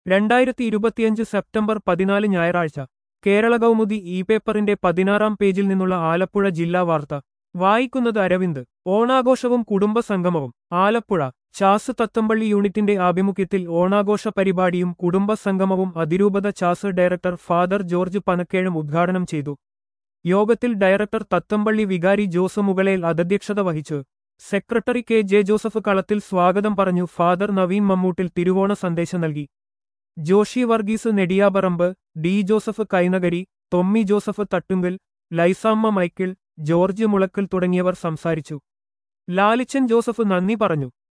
രണ്ടായിരത്തി ഇരുപത്തിയഞ്ച് സെപ്റ്റംബർ പതിനാല് ഞായറാഴ്ച കേരള കൗമുദി ഇ പേപ്പറിന്റെ പതിനാറാം പേജിൽ നിന്നുള്ള ആലപ്പുഴ ജില്ലാ വാർത്ത വായിക്കുന്നത് അരവിന്ദ് ഓണാഘോഷവും കുടുംബ സംഗമവും ആലപ്പുഴ ചാസ് തത്തമ്പള്ളി യൂണിറ്റിന്റെ ആഭിമുഖ്യത്തിൽ ഓണാഘോഷ പരിപാടിയും കുടുംബ സംഗമവും അതിരൂപത ചാസ് ഡയറക്ടർ ഫാദർ ജോർജ് പനക്കേഴും ഉദ്ഘാടനം ചെയ്തു യോഗത്തിൽ ഡയറക്ടർ തത്തമ്പള്ളി വികാരി ജോസ് മുകളേൽ അധ്യക്ഷത വഹിച്ചു സെക്രട്ടറി കെ ജെ ജോസഫ് കളത്തിൽ സ്വാഗതം പറഞ്ഞു ഫാദർ നവീൻ മമ്മൂട്ടിൽ തിരുവോണ സന്ദേശം നൽകി Joshi Varghese Nediyaparambu D Joseph Kainagari Thommi Joseph Thattunkal Lysamma Michael George Mulakkal തുടങ്ങിയവർ സംസാരിച്ചു ലാലിച്ചൻ ജോസഫ് നന്ദി പറഞ്ഞു